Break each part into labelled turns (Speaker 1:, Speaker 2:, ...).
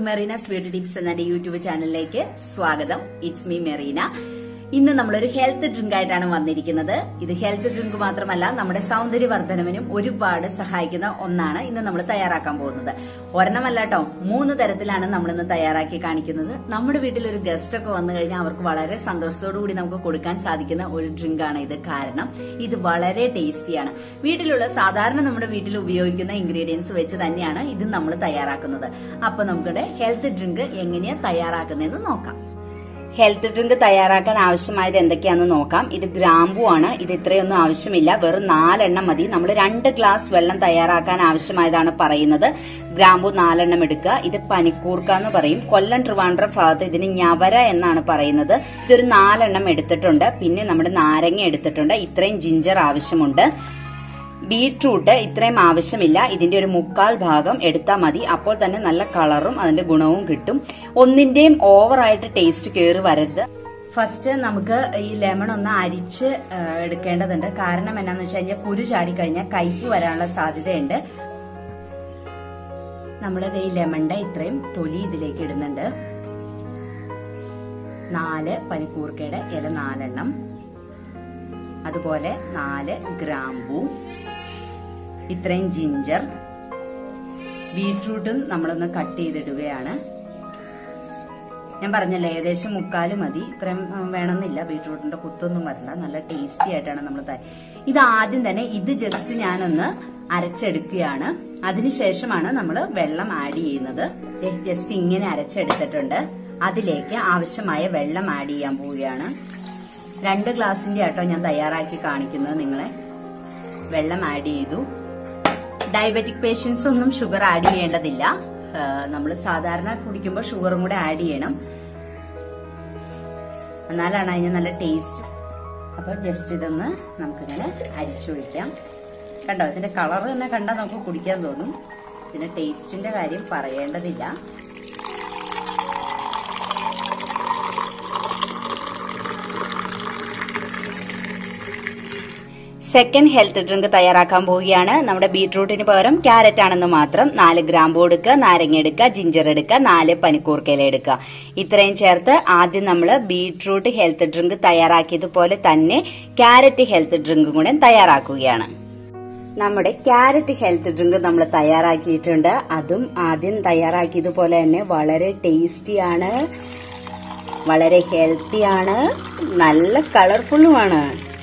Speaker 1: മെറീനാസ് beauty tips എന്ന എന്റെ YouTube ചാനലിലേക്ക് സ്വാഗതം ഇറ്റ്സ് മീ മെറീന ഇന്ന് നമ്മളൊരു ഹെൽത്ത് ഡ്രിങ്ക് ആയിട്ടാണ് വന്നിരിക്കുന്നത് ഇത് ഹെൽത്ത് ഡ്രിങ്ക് മാത്രമല്ല നമ്മുടെ സൗന്ദര്യവർദ്ധനവിനും ഒരുപാട് സഹായിക്കുന്ന ഒന്നാണ് ഇന്ന് നമ്മൾ തയ്യാറാക്കാൻ പോകുന്നത് ഒരെണ്ണമല്ല കേട്ടോ മൂന്ന് തരത്തിലാണ് നമ്മൾ ഇന്ന് തയ്യാറാക്കി കാണിക്കുന്നത് നമ്മുടെ വീട്ടിൽ ഒരു ഗസ്റ്റ് ഒക്കെ വന്നു കഴിഞ്ഞാൽ അവർക്ക് വളരെ സന്തോഷത്തോടു കൂടി നമുക്ക് കൊടുക്കാൻ സാധിക്കുന്ന ഒരു ഡ്രിങ്ക് ആണ് ഇത് കാരണം ഇത് വളരെ ടേസ്റ്റിയാണ് വീട്ടിലുള്ള സാധാരണ നമ്മുടെ വീട്ടിൽ ഉപയോഗിക്കുന്ന ഇൻഗ്രീഡിയൻസ് വെച്ച് തന്നെയാണ് ഇത് നമ്മൾ തയ്യാറാക്കുന്നത് അപ്പൊ നമുക്കിവിടെ ഹെൽത്ത് ഡ്രിങ്ക് എങ്ങനെയാ തയ്യാറാക്കുന്നതെന്ന് നോക്കാം ഹെൽത്ത് ഡ്രിങ്ക് തയ്യാറാക്കാൻ ആവശ്യമായത് എന്തൊക്കെയാണെന്ന് നോക്കാം ഇത് ഗ്രാമ്പു ആണ് ഇത് ഇത്രയൊന്നും ആവശ്യമില്ല വെറും നാലെണ്ണം മതി നമ്മൾ രണ്ട് ഗ്ലാസ് വെള്ളം തയ്യാറാക്കാൻ ആവശ്യമായതാണ് പറയുന്നത് ഗ്രാമ്പു നാലെണ്ണം എടുക്കുക ഇത് പനിക്കൂർക്ക എന്ന് പറയും കൊല്ലം ട്രിവാൻഡ്രം ഭാഗത്ത് ഇതിന് ഞവര എന്നാണ് പറയുന്നത് ഇതൊരു നാലെണ്ണം എടുത്തിട്ടുണ്ട് പിന്നെ നമ്മുടെ നാരങ്ങ എടുത്തിട്ടുണ്ട് ഇത്രയും ജിഞ്ചർ ആവശ്യമുണ്ട് ബീട്രൂട്ട് ഇത്രയും ആവശ്യമില്ല ഇതിന്റെ ഒരു മുക്കാൽ ഭാഗം എടുത്താൽ മതി അപ്പോൾ തന്നെ നല്ല കളറും അതിന്റെ ഗുണവും കിട്ടും ഒന്നിന്റെയും ഓവറായിട്ട് ടേസ്റ്റ് കയറി വരരുത് ഫസ്റ്റ് നമുക്ക് ഈ ലെമൺ ഒന്ന് അരിച്ച് ആ, എടുക്കേണ്ടതുണ്ട് കാരണം എന്നാന്ന് വെച്ച് കഴിഞ്ഞാൽ കുരു ചാടി കഴിഞ്ഞാൽ കയ്പ് വരാനുള്ള സാധ്യതയുണ്ട് നമ്മൾ ഈ ലെമണിന്റെ ഇത്രയും തൊലി ഇതിലേക്ക് ഇടുന്നുണ്ട് നാല് പനിക്കൂർക്കയുടെ ഇല നാലെണ്ണം അതുപോലെ നാല് ഗ്രാമ്പു ഇത്രയും ജിഞ്ചർ ബീട്രൂട്ടും നമ്മളൊന്ന് കട്ട് ചെയ്തിടുകയാണ് ഞാൻ പറഞ്ഞല്ലോ ഏകദേശം മുക്കാല് മതി ഇത്രയും ഉം, വേണമെന്നില്ല ബീട്രൂട്ടിന്റെ കുത്തൊന്നും വരണ്ട നല്ല ടേസ്റ്റി ആയിട്ടാണ് നമ്മൾ ഇത് ആദ്യം തന്നെ ഇത് ജസ്റ്റ് ഞാനൊന്ന് അരച്ചെടുക്കുകയാണ് അതിനുശേഷമാണ് നമ്മൾ വെള്ളം ആഡ് ചെയ്യുന്നത് ജസ്റ്റ് ഇങ്ങനെ അരച്ചെടുത്തിട്ടുണ്ട് അതിലേക്ക് ആവശ്യമായ വെള്ളം ആഡ് ചെയ്യാൻ പോവുകയാണ് രണ്ട് ഗ്ലാസിന്റെ ആട്ടോ ഞാൻ തയ്യാറാക്കി കാണിക്കുന്നത് നിങ്ങളെ വെള്ളം ആഡ് ചെയ്തു ഡയബറ്റിക് പേഷ്യൻസ് ഒന്നും ഷുഗർ ആഡ് ചെയ്യേണ്ടതില്ല നമ്മൾ സാധാരണ കുടിക്കുമ്പോൾ ഷുഗറും കൂടെ ആഡ് ചെയ്യണം എന്നാലാണ് അതിന് നല്ല ടേസ്റ്റ് അപ്പൊ ജസ്റ്റ് ഇതൊന്ന് നമുക്കിങ്ങനെ അരിച്ചൊഴിക്കാം കണ്ടോ ഇതിന്റെ കളർ തന്നെ കണ്ടാൽ നമുക്ക് കുടിക്കാൻ തോന്നും ഇതിന്റെ ടേസ്റ്റിന്റെ കാര്യം പറയേണ്ടതില്ല സെക്കൻഡ് ഹെൽത്ത് ഡ്രിങ്ക് തയ്യാറാക്കാൻ പോവുകയാണ് നമ്മുടെ ബീട്രൂട്ടിന് പകരം ക്യാരറ്റ് ആണെന്ന് മാത്രം നാല് ഗ്രാമ്പു എടുക്കുക നാരങ്ങ എടുക്കുക ജിഞ്ചർ എടുക്കുക നാല് പനിക്കൂർക്കയില എടുക്കുക ഇത്രയും ചേർത്ത് ആദ്യം നമ്മൾ ബീട്രൂട്ട് ഹെൽത്ത് ഡ്രിങ്ക് തയ്യാറാക്കിയതുപോലെ തന്നെ ക്യാരറ്റ് ഹെൽത്ത് ഡ്രിങ്കും കൂടെ തയ്യാറാക്കുകയാണ് നമ്മുടെ ക്യാരറ്റ് ഹെൽത്ത് ഡ്രിങ്ക് നമ്മൾ തയ്യാറാക്കിയിട്ടുണ്ട് അതും ആദ്യം തയ്യാറാക്കിയതുപോലെ തന്നെ വളരെ ടേസ്റ്റിയാണ് വളരെ ഹെൽത്തിയാണ് നല്ല കളർഫുള്ളുമാണ്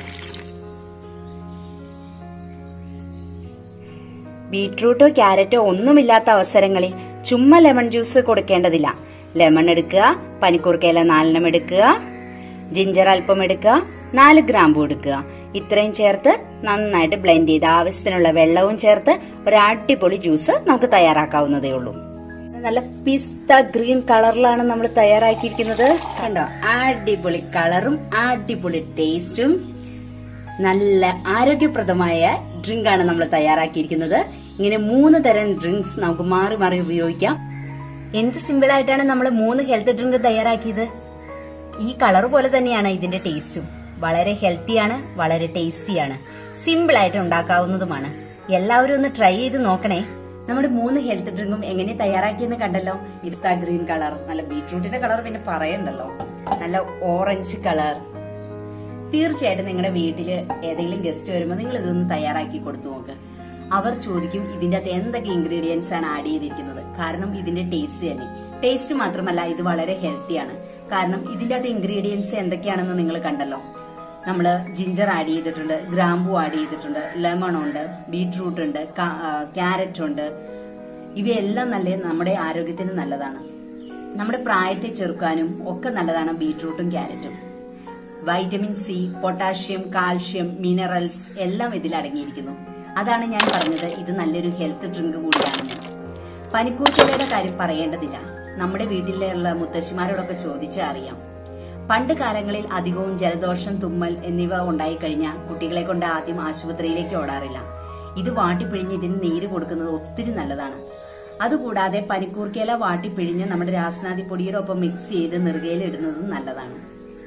Speaker 1: ബീട്രൂട്ടോ ക്യാരറ്റോ ഒന്നുമില്ലാത്ത അവസരങ്ങളിൽ ചുമ്മാ ലെമൺ ജ്യൂസ് കൊടുക്കേണ്ടതില്ല ലെമൺ എടുക്കുക പനിക്കൂർക്കയില നാലെണ്ണം എടുക്കുക ജിഞ്ചർ അല്പം എടുക്കുക നാല് ഗ്രാമ്പു എടുക്കുക ഇത്രയും ചേർത്ത് നന്നായിട്ട് ബ്ലെൻഡ് ചെയ്ത് ആവശ്യത്തിനുള്ള വെള്ളവും ചേർത്ത് ഒരു അടിപൊളി ജ്യൂസ് നമുക്ക് തയ്യാറാക്കാവുന്നതേ ഉള്ളൂ നല്ല പിസ്ത ഗ്രീൻ കളറിലാണ് നമ്മൾ തയ്യാറാക്കിയിരിക്കുന്നത് കണ്ടോ അടിപൊളി കളറും അടിപൊളി ടേസ്റ്റും നല്ല ആരോഗ്യപ്രദമായ ഡ്രിങ്ക് ആണ് നമ്മൾ തയ്യാറാക്കിയിരിക്കുന്നത് ഇങ്ങനെ മൂന്ന് തരം ഡ്രിങ്ക്സ് നമുക്ക് മാറി മാറി ഉപയോഗിക്കാം എന്ത് സിമ്പിൾ ആയിട്ടാണ് നമ്മൾ മൂന്ന് ഹെൽത്ത് ഡ്രിങ്ക് തയ്യാറാക്കിയത് ഈ കളർ പോലെ തന്നെയാണ് ഇതിന്റെ ടേസ്റ്റും വളരെ ഹെൽത്തിയാണ് വളരെ ടേസ്റ്റിയാണ് സിമ്പിൾ ആയിട്ട് ഉണ്ടാക്കാവുന്നതുമാണ് എല്ലാവരും ഒന്ന് ട്രൈ ചെയ്ത് നോക്കണേ നമ്മുടെ മൂന്ന് ഹെൽത്ത് ഡ്രിങ്കും എങ്ങനെ തയ്യാറാക്കിയെന്ന് കണ്ടല്ലോ പിസ്ത ഗ്രീൻ കളർ നല്ല ബീട്രൂട്ടിന്റെ കളർ പിന്നെ പറയണ്ടല്ലോ നല്ല ഓറഞ്ച് കളർ തീർച്ചയായിട്ടും നിങ്ങളുടെ വീട്ടിൽ ഏതെങ്കിലും ഗസ്റ്റ് വരുമ്പോൾ നിങ്ങൾ ഇതൊന്ന് തയ്യാറാക്കി കൊടുത്തു നോക്ക് അവർ ചോദിക്കും ഇതിന്റെ അകത്ത് എന്തൊക്കെ ഇൻഗ്രീഡിയൻസ് ആണ് ആഡ് ചെയ്തിരിക്കുന്നത് കാരണം ഇതിന്റെ ടേസ്റ്റ് തന്നെ ടേസ്റ്റ് മാത്രമല്ല ഇത് വളരെ ഹെൽത്തിയാണ് കാരണം ഇതിന്റെ അകത്ത് ഇൻഗ്രീഡിയൻസ് എന്തൊക്കെയാണെന്ന് നിങ്ങൾ കണ്ടല്ലോ നമ്മൾ ജിഞ്ചർ ആഡ് ചെയ്തിട്ടുണ്ട് ഗ്രാമ്പു ആഡ് ചെയ്തിട്ടുണ്ട് ലെമൺ ഉണ്ട് ബീട്രൂട്ട് ഉണ്ട് ക്യാരറ്റ് ഉണ്ട് ഇവയെല്ലാം നല്ല നമ്മുടെ ആരോഗ്യത്തിന് നല്ലതാണ് നമ്മുടെ പ്രായത്തെ ചെറുക്കാനും ഒക്കെ നല്ലതാണ് ബീട്രൂട്ടും ക്യാരറ്റും vitamin C potassium calcium minerals എല്ലാം ഇതിൽ അടങ്ങിയിരിക്കുന്നു അതാണ് ഞാൻ പറഞ്ഞത് ഇത് നല്ലൊരു ഹെൽത്ത് ഡ്രിങ്ക് കൂടിയാണെന്ന് പനിക്കൂർക്കലയുടെ കാര്യം പറയേണ്ടതില്ല നമ്മുടെ വീട്ടിലുള്ള മുത്തശ്ശിമാരോടൊക്കെ ചോദിച്ചാൽ അറിയാം പണ്ട് കാലങ്ങളിൽ അധികവും ജലദോഷം തുമ്മൽ എന്നിവ ഉണ്ടായിക്കഴിഞ്ഞാൽ കുട്ടികളെ കൊണ്ട് ആദ്യം ആശുപത്രിയിലേക്ക് ഓടാറില്ല ഇത് വാട്ടിപ്പിഴിഞ്ഞ് ഇതിന് നീര് കൊടുക്കുന്നത് ഒത്തിരി നല്ലതാണ് അതുകൂടാതെ പനിക്കൂർക്കയില വാട്ടിപ്പിഴിഞ്ഞ് നമ്മുടെ രാസനാദി പൊടിയുടെ ഒപ്പം മിക്സ് ചെയ്ത് നെറുകയിൽ ഇടുന്നതും നല്ലതാണ്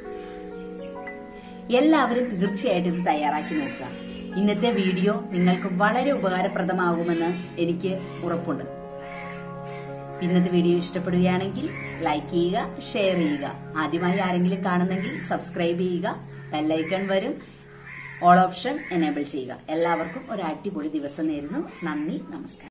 Speaker 1: എല്ലാവരും തീർച്ചയായിട്ടും ഇത് തയ്യാറാക്കി നോക്കുക ഇന്നത്തെ വീഡിയോ നിങ്ങൾക്ക് വളരെ ഉപകാരപ്രദമാകുമെന്ന് എനിക്ക് ഉറപ്പുണ്ട് ഇന്നത്തെ വീഡിയോ ഇഷ്ടപ്പെടുകയാണെങ്കിൽ ലൈക്ക് ചെയ്യുക ഷെയർ ചെയ്യുക ആദ്യമായി ആരെങ്കിലും കാണുന്നെങ്കിൽ സബ്സ്ക്രൈബ് ചെയ്യുക ബെല്ലൈക്കൺ വരും ഓൾ ഓപ്ഷൻ എനേബിൾ ചെയ്യുക എല്ലാവർക്കും ഒരു അടിപൊളി ദിവസം നേരുന്നു നന്ദി നമസ്കാരം